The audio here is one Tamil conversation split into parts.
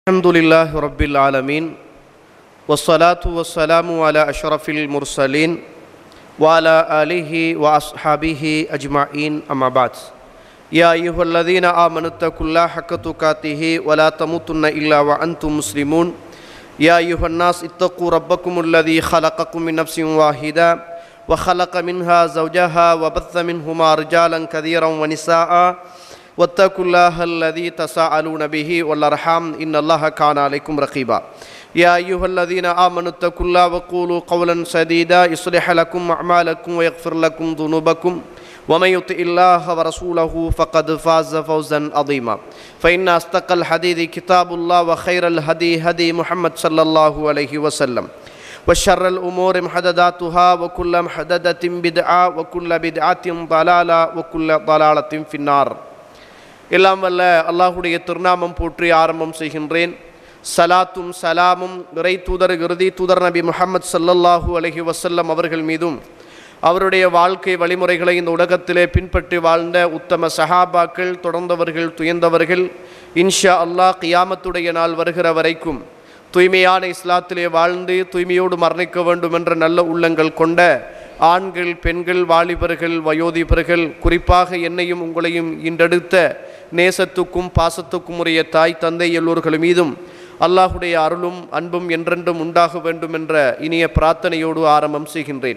الحمد لله رب العالمين والصلاة والسلام على أشرف المرسلين وعلى آله وأصحابه أجمعين أما بعد يا أيها الذين آمنوا اتقوا الله حق تقاته ولا تموتن إلا وأنتم مسلمون يا أيها الناس اتقوا ربكم الذي خلقكم من نفس واحدة وخلق منها زوجها وبث منهما رجالا كثيرا ونساء واتقوا الله الذي تساءلون به والأرحام إن الله كان عليكم رقيبا يا أيها الذين آمنوا اتقوا الله وقولوا قولا سديدا يصلح لكم أعمالكم ويغفر لكم ذنوبكم ومن يطع الله ورسوله فقد فاز فوزا عظيما فإن أصدق الحديث كتاب الله وخير الهدي هدي محمد صلى الله عليه وسلم وشر الأمور محدثاتها وكل محدثة بدعة وكل بدعة ضلالة وكل ضلالة في النار எல்லாம் வல்ல அல்லாஹுடைய திருநாமம் போற்றி ஆரம்பம் செய்கின்றேன் சலாத்தும் சலாமும் இறை தூதர் இறுதி தூதர் நபி முஹம்மது ஸல்லல்லாஹு அலைஹி வஸல்லம் அவர்கள் மீதும் அவருடைய வாழ்க்கை வழிமுறைகளை இந்த உலகத்திலே பின்பற்றி வாழ்ந்த உத்தம சஹாபாக்கள் தொடர்ந்தவர்கள் துயர்ந்தவர்கள் இன்ஷா அல்லாஹ் கியாமத்துடைய நாள் வருகிற வரைக்கும் தூய்மையான இஸ்லாத்திலே வாழ்ந்து தூய்மையோடு மரணிக்க வேண்டும் என்ற நல்ல உள்ளங்கள் கொண்ட ஆண்கள் பெண்கள் வாலிபர்கள் வயோதிபர்கள் குறிப்பாக என்னையும் உங்களையும் இன்றெடுத்த நேசத்துக்கும் பாசத்துக்கும் உரிய தாய் தந்தை எல்லோர்கள் மீதும் அல்லாஹுடைய அருளும் அன்பும் என்றென்றும் உண்டாக வேண்டும் என்ற இனிய பிரார்த்தனையோடு ஆரம்பம் செய்கின்றேன்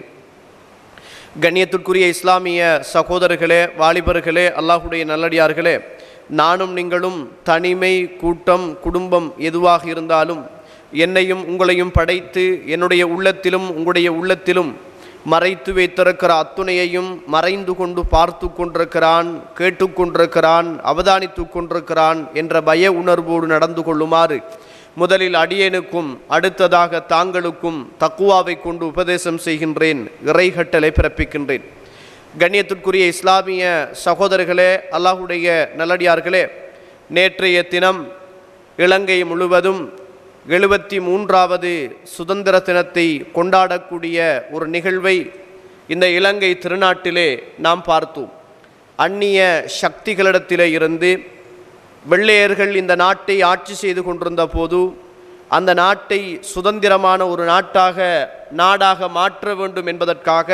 கண்ணியத்திற்குரிய இஸ்லாமிய சகோதரர்களே வாலிபர்களே அல்லாஹுடைய நல்லடியார்களே நானும் நீங்களும் தனிமை கூட்டம் குடும்பம் எதுவாக இருந்தாலும் என்னையும் உங்களையும் படைத்து என்னுடைய உள்ளத்திலும் உங்களுடைய உள்ளத்திலும் மறைத்து வைத்திருக்கிற அத்துணையையும் மறைந்து கொண்டு பார்த்து கொண்டிருக்கிறான் கேட்டுக்கொண்டிருக்கிறான் அவதானித்து கொண்டிருக்கிறான் என்ற பய உணர்வோடு நடந்து கொள்ளுமாறு முதலில் அடியேனுக்கும் அடுத்ததாக தாங்களுக்கும் தக்குவாவை கொண்டு உபதேசம் செய்கின்றேன் இறைகட்டளை பிறப்பிக்கின்றேன் கண்ணியத்திற்குரிய இஸ்லாமிய சகோதரர்களே அல்லாஹுடைய நல்லடியார்களே நேற்றைய தினம் இலங்கை முழுவதும் எழுபத்தி மூன்றாவது சுதந்திர தினத்தை கொண்டாடக்கூடிய ஒரு நிகழ்வை இந்த இலங்கை திருநாட்டிலே நாம் பார்த்தோம் அந்நிய சக்திகளிடத்திலே இருந்து வெள்ளையர்கள் இந்த நாட்டை ஆட்சி செய்து கொண்டிருந்த போது அந்த நாட்டை சுதந்திரமான ஒரு நாட்டாக நாடாக மாற்ற வேண்டும் என்பதற்காக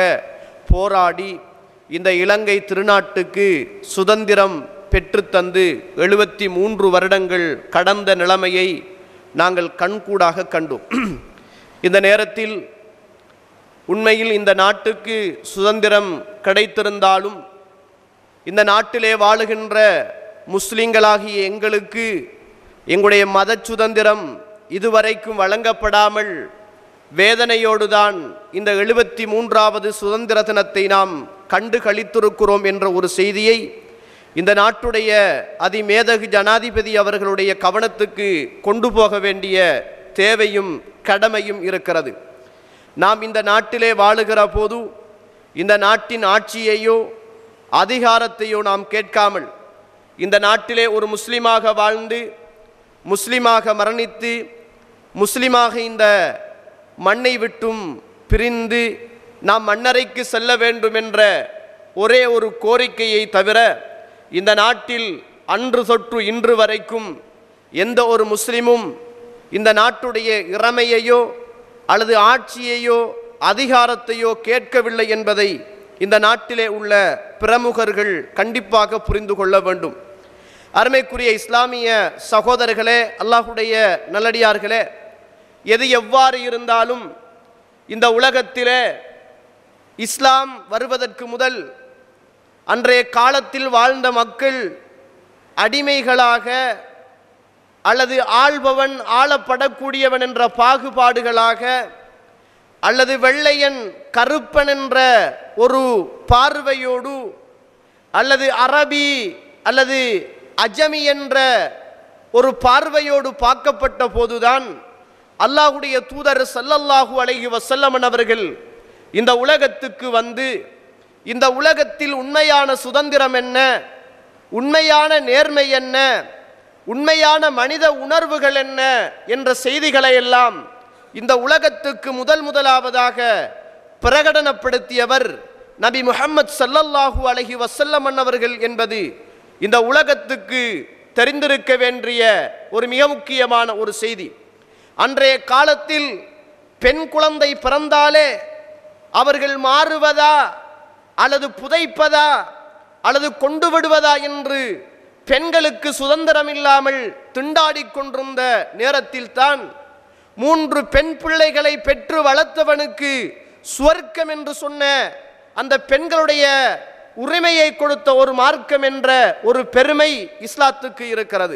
போராடி இந்த இலங்கை திருநாட்டுக்கு சுதந்திரம் பெற்றுத்தந்து எழுபத்தி மூன்று வருடங்கள் கடந்த நிலைமையை நாங்கள் கண்கூடாக கண்டோம் இந்த நேரத்தில் உண்மையில் இந்த நாட்டுக்கு சுதந்திரம் கிடைத்திருந்தாலும் இந்த நாட்டிலே வாழுகின்ற முஸ்லிம்களாகிய எங்களுக்கு எங்களுடைய மத சுதந்திரம் இதுவரைக்கும் வழங்கப்படாமல் வேதனையோடு தான் இந்த எழுபத்தி மூன்றாவது சுதந்திர தினத்தை நாம் கண்டு கழித்திருக்கிறோம் என்ற ஒரு செய்தியை இந்த நாட்டுடைய அதிமேதகு ஜனாதிபதி அவர்களுடைய கவனத்துக்கு கொண்டு போக வேண்டிய தேவையும் கடமையும் இருக்கிறது நாம் இந்த நாட்டிலே வாழுகிற போது இந்த நாட்டின் ஆட்சியையோ அதிகாரத்தையோ நாம் கேட்காமல் இந்த நாட்டிலே ஒரு முஸ்லீமாக வாழ்ந்து முஸ்லீமாக மரணித்து முஸ்லீமாக இந்த மண்ணை விட்டும் பிரிந்து நாம் மன்னரைக்கு செல்ல வேண்டும் என்ற ஒரே ஒரு கோரிக்கையை தவிர இந்த நாட்டில் அன்று தொற்று இன்று வரைக்கும் எந்த ஒரு முஸ்லிமும் இந்த நாட்டுடைய இறமையையோ அல்லது ஆட்சியையோ அதிகாரத்தையோ கேட்கவில்லை என்பதை இந்த நாட்டிலே உள்ள பிரமுகர்கள் கண்டிப்பாக புரிந்து கொள்ள வேண்டும் அருமைக்குரிய இஸ்லாமிய சகோதரர்களே அல்லாஹுடைய நல்லடியார்களே எது எவ்வாறு இருந்தாலும் இந்த உலகத்திலே இஸ்லாம் வருவதற்கு முதல் அன்றைய காலத்தில் வாழ்ந்த மக்கள் அடிமைகளாக அல்லது ஆள்பவன் ஆளப்படக்கூடியவன் என்ற பாகுபாடுகளாக அல்லது வெள்ளையன் கருப்பன் என்ற ஒரு பார்வையோடு அல்லது அரபி அல்லது அஜமி என்ற ஒரு பார்வையோடு பார்க்கப்பட்ட போதுதான் அல்லாஹுடைய தூதர் சல்லல்லாஹூ அலைஹி வசல்லமன் அவர்கள் இந்த உலகத்துக்கு வந்து இந்த உலகத்தில் உண்மையான சுதந்திரம் என்ன உண்மையான நேர்மை என்ன உண்மையான மனித உணர்வுகள் என்ன என்ற செய்திகளை எல்லாம் இந்த உலகத்துக்கு முதல் முதலாவதாக பிரகடனப்படுத்தியவர் நபி முஹம்மது சல்லல்லாஹூ அலஹி வசல்லமன் அவர்கள் என்பது இந்த உலகத்துக்கு தெரிந்திருக்க வேண்டிய ஒரு மிக முக்கியமான ஒரு செய்தி அன்றைய காலத்தில் பெண் குழந்தை பிறந்தாலே அவர்கள் மாறுவதா அல்லது புதைப்பதா அல்லது கொண்டு விடுவதா என்று பெண்களுக்கு சுதந்திரம் இல்லாமல் திண்டாடிக் கொண்டிருந்த நேரத்தில்தான் மூன்று பெண் பிள்ளைகளை பெற்று வளர்த்தவனுக்கு சுவர்க்கம் என்று சொன்ன அந்த பெண்களுடைய உரிமையை கொடுத்த ஒரு மார்க்கம் என்ற ஒரு பெருமை இஸ்லாத்துக்கு இருக்கிறது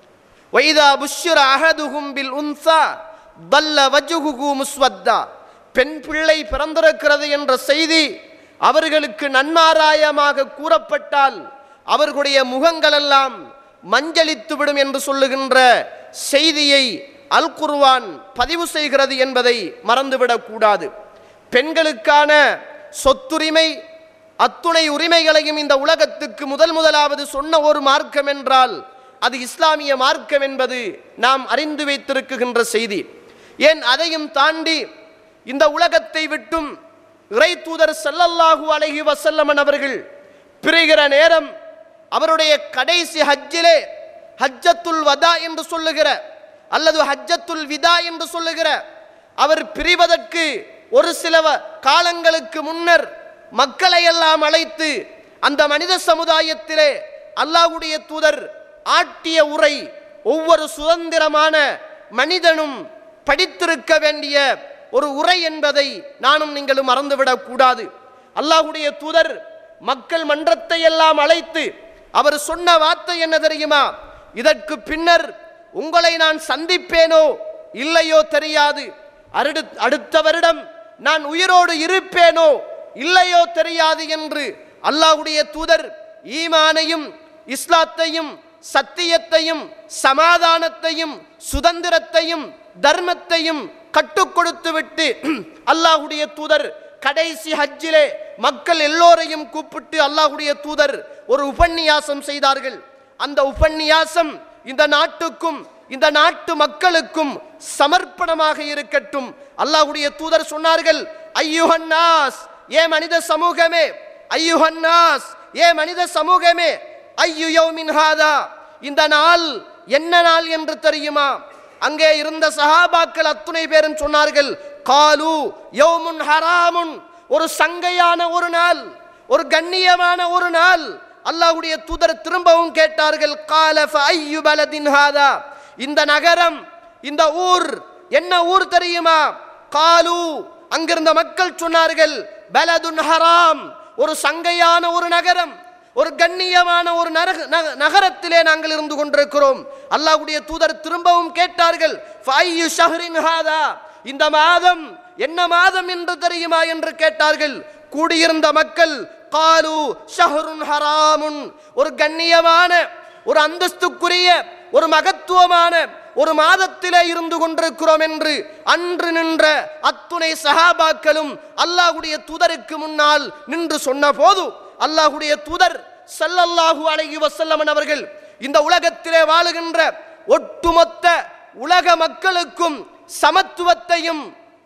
வைதா புஷ்ர அஹதுஹும் பில் உன்சா தல்ல வஜுகுகு முஸ்வத்தா பெண் பிள்ளை பிறந்திருக்கிறது என்ற செய்தி அவர்களுக்கு நன்மாராயமாக கூறப்பட்டால் அவர்களுடைய முகங்களெல்லாம் மஞ்சளித்து விடும் என்று சொல்லுகின்ற செய்தியை அல் குர்வான் பதிவு செய்கிறது என்பதை மறந்துவிடக் கூடாது பெண்களுக்கான சொத்துரிமை அத்துணை உரிமைகளையும் இந்த உலகத்துக்கு முதல் முதலாவது சொன்ன ஒரு மார்க்கம் என்றால் அது இஸ்லாமிய மார்க்கம் என்பது நாம் அறிந்து வைத்திருக்கின்ற செய்தி ஏன் அதையும் தாண்டி இந்த உலகத்தை விட்டும் இறை தூதர் ஸல்லல்லாஹு அலைஹி வஸல்லமன் அவர்கள் பிரிகிற நேரம் அவருடைய கடைசி ஹஜ்ஜிலே ஹஜ்ஜத்துல் வதா என்று சொல்லுகிற அல்லது ஹஜ்ஜத்துல் விதா என்று சொல்லுகிற அவர் பிரிவதற்கு ஒரு சில வ- காலங்களுக்கு முன்னர் மக்களை எல்லாம் அழைத்து அந்த மனித சமுதாயத்திலே அல்லாஹ்வுடைய தூதர் ஆட்டிய உரை ஒவ்வொரு சுதந்திரமான மனிதனும் படித்திருக்க வேண்டிய ஒரு உரை என்பதை நானும் நீங்களும் மறந்துவிடக் கூடாது அல்லாஹ்வுடைய தூதர் மக்கள் மன்றத்தை எல்லாம் அழைத்து அவர் சொன்ன வார்த்தை என்ன தெரியுமா இதற்கு பின்னர் உங்களை நான் சந்திப்பேனோ இல்லையோ தெரியாது அருடு அடுத்த வருடம் நான் உயிரோடு இருப்பேனோ இல்லையோ தெரியாது என்று அல்லாஹ்வுடைய தூதர் ஈமானையும் இஸ்லாத்தையும் சத்தியத்தையும் சமாதானத்தையும் சுதந்திரத்தையும் தர்மத்தையும் கட்டுக் கொடுத்து விட்டு அல்லாஹ்வுடைய தூதர் கடைசி ஹஜ்ஜிலே மக்கள் எல்லோரையும் கூப்பிட்டு அல்லாஹ்வுடைய தூதர் ஒரு உபன்னியாசம் செய்தார்கள் அந்த உபன்னியாசம் இந்த நாட்டுக்கும் இந்த நாட்டு மக்களுக்கும் சமர்ப்பணமாக இருக்கட்டும் அல்லாஹ்வுடைய தூதர் சொன்னார்கள் ஐயுஹன்னாஸ் ஏ மனித சமூகமே ஐயுஹன்னாஸ் ஏ மனித சமூகமே ஐயு யௌமின் ஹாதா இந்த நாள் என்ன நாள் என்று தெரியுமா அங்கே இருந்த சஹாபாக்கள் அத்துணை பேரும் சொன்னார்கள் காலு யௌமுன் ஹராமுன் ஒரு சங்கையான ஒரு நாள் ஒரு கண்ணியமான ஒரு நாள் அல்லாஹ்வுடைய தூதர் திரும்பவும் கேட்டார்கள் கால ஐயு பலதின் ஹாதா இந்த நகரம் இந்த ஊர் என்ன ஊர் தெரியுமா காலு அங்கிருந்த மக்கள் சொன்னார்கள் பலதுன் ஹராம் ஒரு சங்கையான ஒரு நகரம் ஒரு கண்ணியமான ஒரு நரக- நக- நகரத்திலே நாங்கள் இருந்து கொண்டிருக்கிறோம் அல்லாஹ்வுடைய தூதர் திரும்பவும் கேட்டார்கள் "ஃபஅய்யு ஷஹ்ரின் ஹாதா?" இந்த மாதம் என்ன மாதம் என்று தெரியுமா என்று கேட்டார்கள் கூடியிருந்த மக்கள் காலு ஷஹ்ருன் ஹராமுன் ஒரு கண்ணியமான ஒரு அந்தஸ்துக்குரிய ஒரு மகத்துவமான ஒரு மாதத்திலே இருந்து கொண்டிருக்கிறோம் என்று அன்று நின்ற அத்துணை சஹாபாக்களும் அல்லாஹ்வுடைய தூதருக்கு முன்னால் நின்று சொன்ன போது அல்லாஹ்வுடைய தூதர் ஸல்லல்லாஹு அலைஹி வஸல்லமன் அவர்கள் இந்த உலகத்திலே வாழுகின்ற ஒட்டுமொத்த உலக மக்களுக்கும் சமத்துவத்தையும்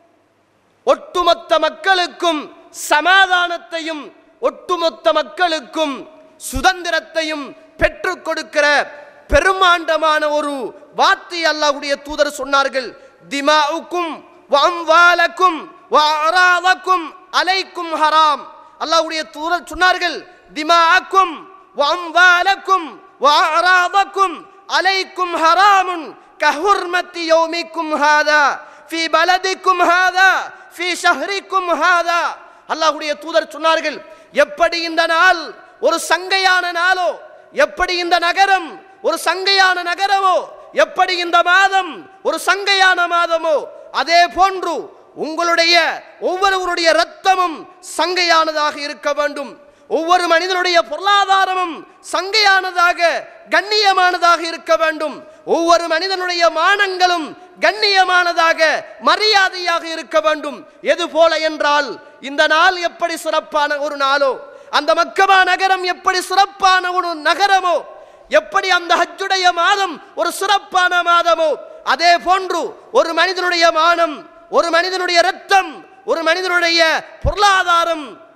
ஒட்டுமொத்த மக்களுக்கும் சமாதானத்தையும் ஒட்டுமொத்த மக்களுக்கும் சுதந்திரத்தையும் பெற்றுக் கொடுக்கிற பெருமாண்டமான ஒரு வார்த்தை அல்லாஹ்வுடைய தூதர் சொன்னார்கள் திமாவுக்கும் வம்வாலக்கும் வஅராதக்கும் அலைக்கும் ஹராம் அல்லாஹ்வுடைய தூதர் சொன்னார்கள் திமாக்கும் வம்வாலக்கும் வஅராதக்கும் அலைக்கும் ஹராமுன் கஹுர்மத்தி யௌமிக்கும் ஹாதா ஃபி பலதிக்கும் ஹாதா ஃபி ஷஹ்ரிக்கும் ஹாதா அல்லாஹ்வுடைய தூதர் சொன்னார்கள் எப்படி இந்த நாள் ஒரு சங்கையான நாளோ எப்படி இந்த நகரம் ஒரு சங்கையான நகரமோ எப்படி இந்த மாதம் ஒரு சங்கையான மாதமோ அதே போன்று உங்களுடைய ஒவ்வொருவருடைய இரத்தமும் சங்கையானதாக இருக்க வேண்டும் ஒவ்வொரு மனிதனுடைய பொருளாதாரமும் சங்கையானதாக கண்ணியமானதாக இருக்க வேண்டும் ஒவ்வொரு மனிதனுடைய மானங்களும் கண்ணியமானதாக மரியாதையாக இருக்க வேண்டும் எது போல என்றால் இந்த நாள் எப்படி சிறப்பான ஒரு நாளோ அந்த மக்கமா நகரம் எப்படி சிறப்பான ஒரு நகரமோ எப்படி அந்த ஹஜ்ஜுடைய மாதம் ஒரு சிறப்பான மாதமோ அதே போன்று ஒரு மனிதனுடைய மானம் ஒரு மனிதனுடைய இரத்தம் ஒரு மனிதனுடைய பொருளாதாரம்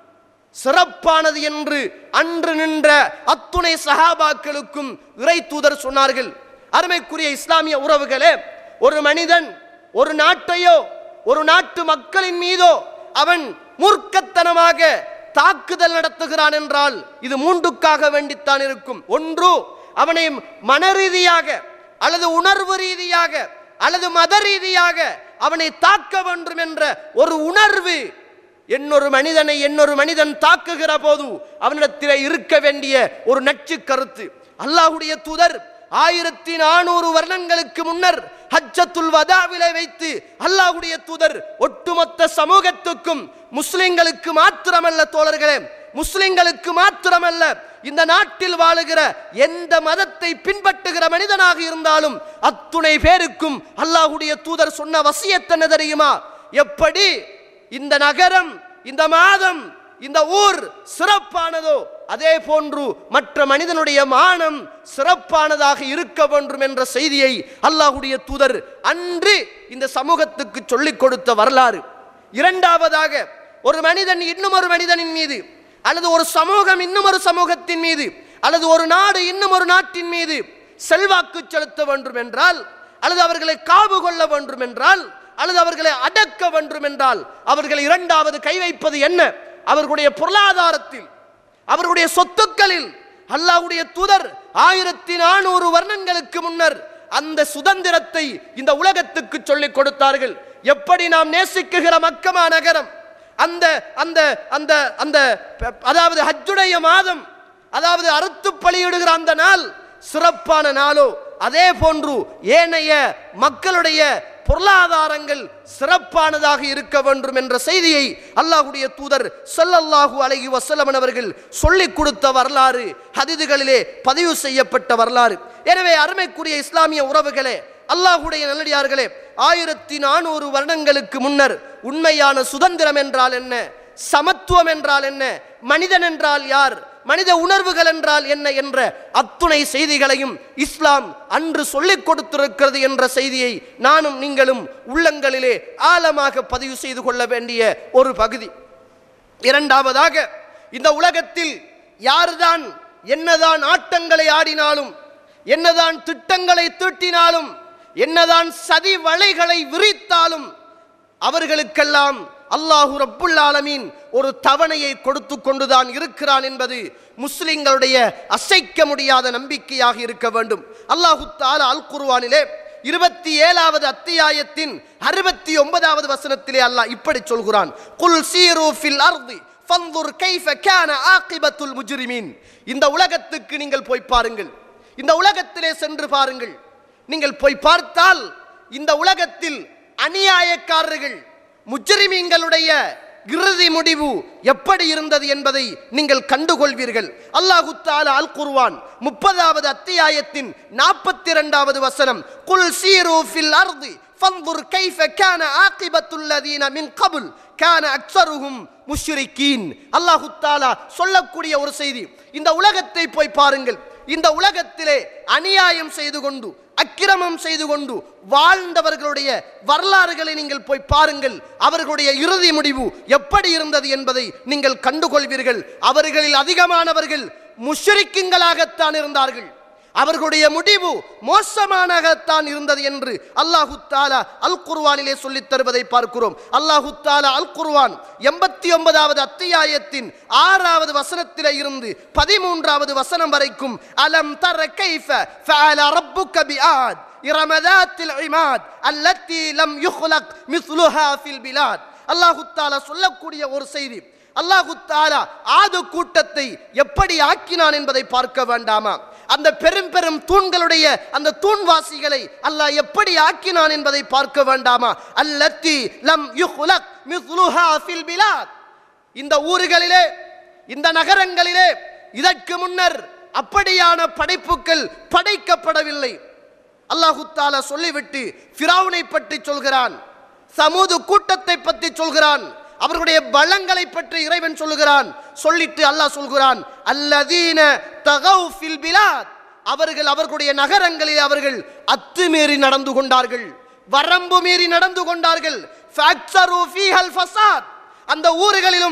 சிறப்பானது என்று அன்று நின்ற அத்துணை சஹாபாக்களுக்கும் இறை தூதர் சொன்னார்கள் அருமைக்குரிய இஸ்லாமிய உறவுகளே ஒரு மனிதன் ஒரு நாட்டையோ ஒரு நாட்டு மக்களின் மீதோ அவன் மூர்க்கத்தனமாக தாக்குதல் நடத்துகிறான் என்றால் இது மூன்றுக்காக வேண்டித்தான் இருக்கும் ஒன்று அவனை மனரீதியாக அல்லது உணர்வு ரீதியாக அல்லது மத ரீதியாக அவனை தாக்க வேண்டும் என்ற ஒரு உணர்வு என்னொரு மனிதனை என்னொரு மனிதன் தாக்குகிற போது அவனிடத்தில் இருக்க வேண்டிய ஒரு நச்சு கருத்து அல்லாஹுடைய தூதர் ஆயிரத்தி நானூறு வருடங்களுக்கு முன்னர் ஹஜ்ஜத்துல் வதாவிலை வைத்து அல்லாஹ்வுடைய தூதர் ஒட்டுமொத்த சமூகத்துக்கும் முஸ்லிம்களுக்கு மாத்திரமல்ல தோழர்களே முஸ்லிம்களுக்கு மாத்திரமல்ல இந்த நாட்டில் வாழுகிற எந்த மதத்தை பின்பற்றுகிற மனிதனாக இருந்தாலும் அத்துணை பேருக்கும் அல்லாஹ்வுடைய தூதர் சொன்ன வசியத் என்ன தெரியுமா எப்படி இந்த நகரம் இந்த மாதம் இந்த ஊர் சிறப்பானதோ அதே போன்று மற்ற மனிதனுடைய மானம் சிறப்பானதாக இருக்க வேண்டும் என்ற செய்தியை அல்லாஹ்வுடைய தூதர் அன்று இந்த சமூகத்துக்கு சொல்லிக் கொடுத்த வரலாறு இரண்டாவதாக ஒரு மனிதன் இன்னும் ஒரு மனிதனின் மீது அல்லது ஒரு சமூகம் இன்னும் ஒரு சமூகத்தின் மீது அல்லது ஒரு நாடு இன்னும் ஒரு நாட்டின் மீது செல்வாக்கு செலுத்த வேண்டும் என்றால் அல்லது அவர்களை காவு கொள்ள வேண்டும் என்றால் அல்லது அவர்களை அடக்க வேண்டும் என்றால் அவர்கள் இரண்டாவது கை வைப்பது என்ன அவர்களுடைய பொருளாதாரத்தில் அவர்களுடைய சொத்துக்களில் அல்லாஹ்வுடைய தூதர் ஆயிரத்தி நானூறு வருடங்களுக்கு முன்னர் அந்த சுதந்திரத்தை இந்த உலகத்துக்கு சொல்லிக் கொடுத்தார்கள் எப்படி நாம் நேசிக்குகிற மக்கமா நகரம் அந்த அந்த அந்த அந்த அதாவது ஹஜ்ஜுடைய மாதம் அதாவது அறுத்து பலியிடுகிற அந்த நாள் சிறப்பான நாளோ அதே போன்று ஏனைய மக்களுடைய பொருளாதாரங்கள் சிறப்பானதாக இருக்க வேண்டும் என்ற செய்தியை அல்லாஹ்வுடைய தூதர் ஸல்லல்லாஹு அலைஹி வஸல்லம் அவர்கள் சொல்லிக் கொடுத்த வரலாறு ஹதீதுகளிலே பதிவு செய்யப்பட்ட வரலாறு எனவே அருமைக்குரிய இஸ்லாமிய உறவுகளே அல்லாஹ்வுடைய நல்லடியார்களே ஆயிரத்தி நானூறு வருடங்களுக்கு முன்னர் உண்மையான சுதந்திரம் என்றால் என்ன சமத்துவம் என்றால் என்ன மனிதன் என்றால் யார் மனித உணர்வுகள் என்றால் என்ன என்ற அத்துணை செய்திகளையும் இஸ்லாம் அன்று சொல்லிக் கொடுத்திருக்கிறது என்ற செய்தியை நானும் நீங்களும் உள்ளங்களிலே ஆழமாக பதிவு செய்து கொள்ள வேண்டிய ஒரு பகுதி இரண்டாவதாக இந்த உலகத்தில் யார்தான் என்னதான் ஆட்டங்களை ஆடினாலும் என்னதான் திட்டங்களை தீட்டினாலும் என்னதான் சதி வலைகளை விரித்தாலும் அவர்களுக்கெல்லாம் அல்லாஹு ரப்புல் ஆலமீன் ஒரு தவணையை கொடுத்து கொண்டுதான் இருக்கிறான் என்பது முஸ்லிம்களுடைய அசைக்க முடியாத நம்பிக்கையாக இருக்க வேண்டும் அல்லாஹு தாலா அல் குர்ஆனிலே இருபத்தி ஏழாவது அத்தியாயத்தின் அறுபத்தி ஒன்பதாவது வசனத்திலே அல்லாஹ் இப்படி சொல்கிறான் குல் சீரு ஃபில் அர்தி ஃபன்துர் கைஃப கான ஆகிபத்துல் முஜ்ரிமீன் இந்த உலகத்துக்கு நீங்கள் போய் பாருங்கள் இந்த உலகத்திலே சென்று பாருங்கள் நீங்கள் போய் பார்த்தால் இந்த உலகத்தில் அநியாயக்காரர்கள் முஜ்ரிமீன்களுடைய இறுதி முடிவு எப்படி இருந்தது என்பதை நீங்கள் கண்டுகொள்வீர்கள் அல்லாஹு தாலா அல் குர்வான் முப்பதாவது அத்தியாயத்தின் நாற்பத்தி இரண்டாவது வசனம் குல் சீரு ஃபில் அர்தி ஃபன்துர் கைஃப கான ஆகிபத்துல்லதீன மின் கபுல் கான அக்ஸருஹும் முஷ்ரிக்கீன் அல்லாஹு தாலா சொல்லக்கூடிய ஒரு செய்தி இந்த உலகத்தை போய் பாருங்கள் இந்த உலகத்திலே அநியாயம் செய்து கொண்டு அக்கிரமம் செய்து கொண்டு வாழ்ந்தவர்களுடைய வரலாறுகளை நீங்கள் போய் பாருங்கள் அவர்களுடைய இறுதி முடிவு எப்படி இருந்தது என்பதை நீங்கள் கண்டுகொள்வீர்கள் அவர்களில் அதிகமானவர்கள் முஷ்ரிக்குங்களாகத்தான் இருந்தார்கள் அவர்களுடைய முடிவு மோசமானகத்தான் இருந்தது என்று அல்லாஹு தாலா அல் குர்வானிலே சொல்லித் தருவதை பார்க்கிறோம் அல்லாஹு தாலா அல் குர்வான் எண்பத்தி ஒன்பதாவது அத்தியாயத்தின் ஆறாவது வசனத்திலே இருந்து பதிமூன்றாவது வசனம் வரைக்கும் அலம் தர கைஃப ஃபஅல ரப்புக பிஆத் إرم ذات العماد التي لم يخلق مثلها في البلاد அல்லாஹு தாலா சொல்லக்கூடிய ஒரு செய்தி அல்லாஹு தாலா ஆது கூட்டத்தை எப்படி ஆக்கினான் என்பதை பார்க்க வேண்டாமா அந்த பெரும் பெரும் தூண்களுடைய அந்த தூண்வாசிகளை அல்லாஹ் எப்படி ஆக்கினான் என்பதை பார்க்க வேண்டாமா அல்லத்தி லம் யுஹ்லக் மிஸ்லுஹா ஃபில் பிலாத் இந்த ஊர்களிலே இந்த நகரங்களிலே இதற்கு முன்னர் அப்படியான படைப்புகள் படைக்கப்படவில்லை அல்லாஹு தாலா சொல்லிவிட்டு ஃபிரௌனை பற்றி சொல்கிறான் சமூது கூட்டத்தை பற்றி சொல்கிறான் அவர்களுடைய பலங்களை பற்றி இறைவன் சொல்லுகிறான் சொல்லிட்டு அல்லாஹ் சொல்கிறான் அல்லதீன தகவ் ஃபில் பிலாத் அவர்கள் அவர்களுடைய நகரங்களில் அவர்கள் அத்துமீறி நடந்து கொண்டார்கள் வரம்பு மீறி நடந்து கொண்டார்கள் ஃபஅக்ஸரு ஃபீஹல் ஃபஸாத் அந்த ஊர்களிலும்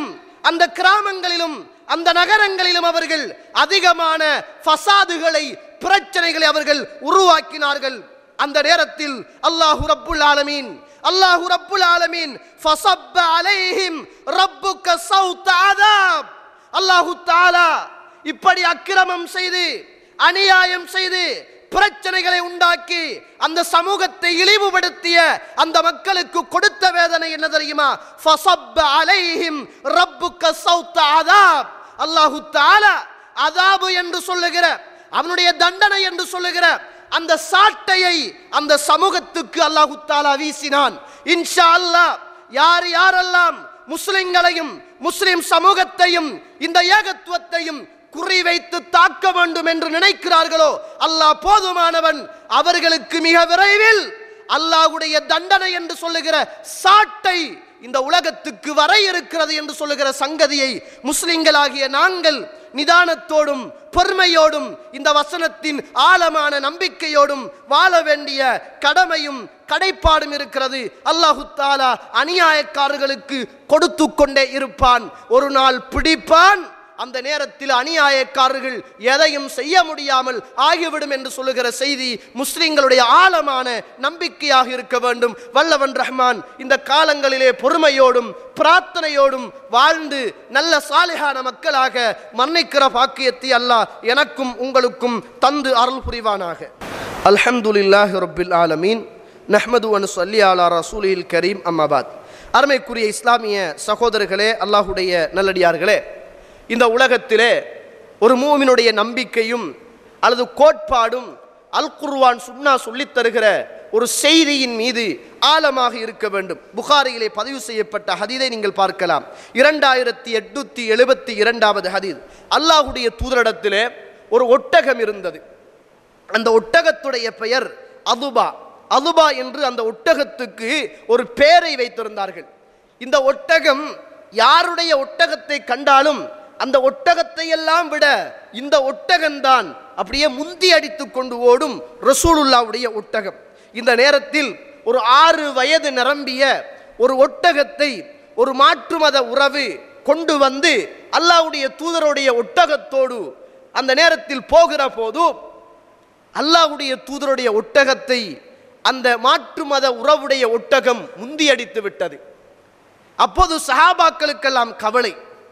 அந்த கிராமங்களிலும் அந்த நகரங்களிலும் அவர்கள் அதிகமான ஃபசாதுகளை பிரச்சனைகளை அவர்கள் உருவாக்கினார்கள் அந்த நேரத்தில் அல்லாஹு ரப்புல் ஆலமீன் அல்லாஹு ரப்புல் ஆலமீன் ஃபஸப்ப அலைஹிம் ரப்புக்க சௌத்த அதாப் அல்லாஹு தஆலா இப்படி அக்கிரமம் செய்து அநியாயம் செய்து பிரச்சனைகளை உண்டாக்கி அந்த சமூகத்தை இழிவுபடுத்திய அந்த மக்களுக்கு கொடுத்த வேதனை என்ன தெரியுமா ஃபஸப்ப அலைஹிம் ரப்புக்க சௌத்த அதாப் அல்லாஹு தஆலா அதாபு என்று சொல்லுகிற அவனுடைய தண்டனை என்று சொல்லுகிற அந்த சாட்டையை அந்த சமூகத்துக்கு அல்லாஹு தாலா வீசினான் இன்ஷா அல்லாஹ் யார் யாரெல்லாம் முஸ்லிம்களையும் முஸ்லிம் சமூகத்தையும் இந்த ஏகத்துவத்தையும் குறிவைத்து தாக்க வேண்டும் என்று நினைக்கிறார்களோ அல்லாஹ் போதுமானவன் அவர்களுக்கு மிக விரைவில் அல்லாஹ்வுடைய தண்டனை என்று சொல்லுகிற சாட்டை இந்த உலகத்துக்கு வர இருக்கிறது என்று சொல்லுகிற சங்கதியை முஸ்லிம்களாகிய நாங்கள் நிதானத்தோடும் பொறுமையோடும் இந்த வசனத்தின் ஆழமான நம்பிக்கையோடும் வாழ வேண்டிய கடமையும் கடைப்பாடும் இருக்கிறது அல்லாஹு தாலா அநியாயக்காரர்களுக்கு கொடுத்து கொண்டே இருப்பான் ஒரு நாள் பிடிப்பான் அந்த நேரத்தில் அநியாயக்காரர்கள் எதையும் செய்ய முடியாமல் ஆகிவிடும் என்று சொல்லுகிற செய்தி முஸ்லிம்களுடைய ஆழமான நம்பிக்கையாக இருக்க வேண்டும் வல்லவன் ரஹ்மான் இந்த காலங்களிலே பொறுமையோடும் பிரார்த்தனையோடும் வாழ்ந்து நல்ல சாலிகான மக்களாக மன்னிக்கிற பாக்கியத்தை அல்லாஹ் எனக்கும் உங்களுக்கும் தந்து அருள் புரிவானாக அல்ஹம்துலில்லாஹி ரப்பில் ஆலமீன் நஹ்மது அனு சொல்லி அலா ரசூலில் கரீம் அம்மாபாத் அருமைக்குரிய இஸ்லாமிய சகோதரர்களே அல்லாஹுடைய நல்லடியார்களே இந்த உலகத்திலே ஒரு மூமினுடைய நம்பிக்கையும் அல்லது கோட்பாடும் அல் குர்வான் சுன்னா சொல்லித் தருகிற ஒரு செய்தியின் மீது ஆழமாக இருக்க வேண்டும் புகாரியிலே பதிவு செய்யப்பட்ட ஹதீதை நீங்கள் பார்க்கலாம் இரண்டாயிரத்தி எட்நூத்தி எழுபத்தி இரண்டாவது ஹதீத் அல்லாஹுடைய தூதரிடத்திலே ஒரு ஒட்டகம் இருந்தது அந்த ஒட்டகத்துடைய பெயர் அதுபா அதுபா என்று அந்த ஒட்டகத்துக்கு ஒரு பெயரை வைத்திருந்தார்கள் இந்த ஒட்டகம் யாருடைய ஒட்டகத்தை கண்டாலும் அந்த ஒட்டகத்தை எல்லாம் விட இந்த ஒட்டகம்தான் அப்படியே முந்தி அடித்து கொண்டு ஓடும் ரசூலுல்லாவுடைய ஒட்டகம் இந்த நேரத்தில் ஒரு ஆறு வயது நிரம்பிய ஒரு ஒட்டகத்தை ஒரு மாற்று மத உறவு கொண்டு வந்து அல்லாஹ்வுடைய தூதருடைய ஒட்டகத்தோடு அந்த நேரத்தில் போகிற போது அல்லாஹ்வுடைய தூதருடைய ஒட்டகத்தை அந்த மாற்று மத உறவுடைய ஒட்டகம் முந்தியடித்து விட்டது அப்போது சஹாபாக்களுக்கெல்லாம் கவலை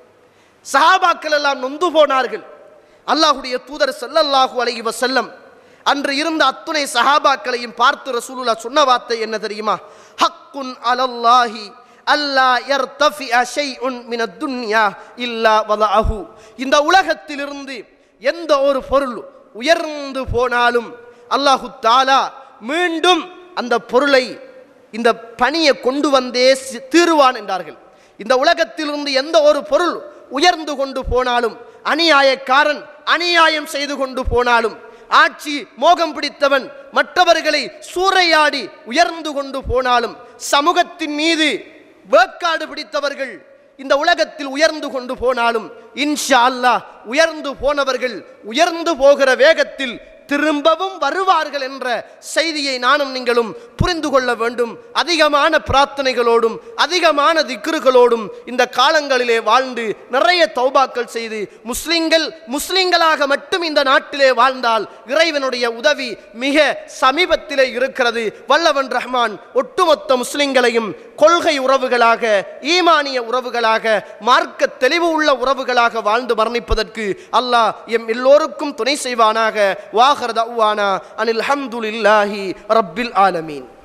சஹாபாக்கள் எல்லாம் நொந்து போனார்கள் அல்லாஹுடைய தூதர் ஸல்லல்லாஹு அலைஹி வஸல்லம் அன்று இருந்த அத்துணை சஹாபாக்களையும் பார்த்து ரசூலுல்லாஹ் சொன்ன வார்த்தை என்ன தெரியுமா ஹக்குன் அலல்லாஹி அல்லா யர்தஃபி ஷைஉன் மினத் துன்யா இல்லா வதஅஹு இந்த உலகத்திலிருந்து எந்த ஒரு பொருள் உயர்ந்து போனாலும் அல்லாஹு தாலா மீண்டும் அந்த பொருளை இந்த பணியை கொண்டு வந்தே சி- தீருவான் என்றார்கள் இந்த உலகத்திலிருந்து எந்த ஒரு பொருள் உயர்ந்து கொண்டு போனாலும் அநியாயக்காரன் அநியாயம் செய்து கொண்டு போனாலும் ஆட்சி மோகம் பிடித்தவன் மற்றவர்களை சூறையாடி உயர்ந்து கொண்டு போனாலும் சமூகத்தின் மீது வேக்காடு பிடித்தவர்கள் இந்த உலகத்தில் உயர்ந்து கொண்டு போனாலும் இன்ஷா அல்லாஹ் உயர்ந்து போனவர்கள் உயர்ந்து போகிற வேகத்தில் திரும்பவும் வருவார்கள் என்ற செய்தியை நானும் நீங்களும் புரிந்து கொள்ள வேண்டும் அதிகமான பிரார்த்தனைகளோடும் அதிகமான திக்ருகளோடும் இந்த காலங்களிலே வாழ்ந்து நிறைய தௌபாக்கள் செய்து முஸ்லிம்கள் முஸ்லிம்களாக மட்டும் இந்த நாட்டிலே வாழ்ந்தால் இறைவனுடைய உதவி மிக சமீபத்திலே இருக்கிறது வல்லவன் ரஹ்மான் ஒட்டுமொத்த முஸ்லிம்களையும் கொள்கை உறவுகளாக ஈமானிய உறவுகளாக மார்க்க தெளிவு உள்ள உறவுகளாக வாழ்ந்து மரணிப்பதற்கு அல்லாஹ் எம் எல்லோருக்கும் துணை செய்வானாக வாஹர் தவ்வானா அனில் ஹம்துலில்லாஹி ரப்பில் ஆலமீன்